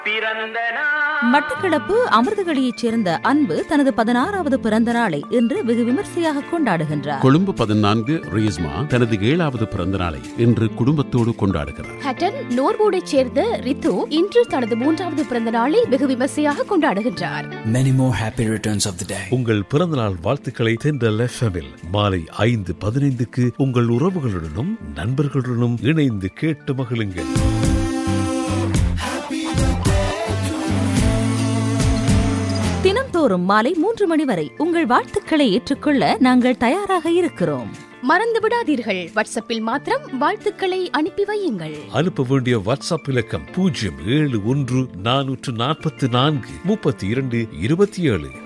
பிறந்த நாள் மட்டக்களப்பு அமிர்தகளியைச் சேர்ந்த அன்பு தனது பதினாறாவது பிறந்த நாளை இன்று வெகு விமர்சையாக கொண்டாடுகின்றார் கொழும்பு பதினான்கு ரீஸ்மா தனது ஏழாவது பிறந்த நாளை இன்று குடும்பத்தோடு கொண்டாடுகிறார் ஹட்டன் நோர்வூடைச் சேர்ந்த ரித்து இன்று தனது மூன்றாவது பிறந்த நாளை வெகு விமர்சையாக கொண்டாடுகின்றார் Many more happy returns of the day. உங்கள் பிறந்தநாள் வாழ்த்துக்களை தென்றல் எஃப்எம்மில் மாலை ஐந்து பதினைந்துக்கு உங்கள் உறவுகளுடனும் நண்பர்களுடனும் இணைந்து கேட்டு மகிழுங்கள் தினம்தோறும் மாலை மூன்று மணி வரை உங்கள் வாழ்த்துக்களை ஏற்றுக்கொள்ள நாங்கள் தயாராக இருக்கிறோம் மறந்து விடாதீர்கள் வாட்ஸ்அப்பில் மாத்திரம் வாழ்த்துக்களை அனுப்பி வையுங்கள் அனுப்ப வேண்டிய வாட்ஸ்அப் இலக்கம் பூஜ்ஜியம் ஏழு ஒன்று நானூற்று நாற்பத்தி நான்கு முப்பத்தி இரண்டு இருபத்தி ஏழு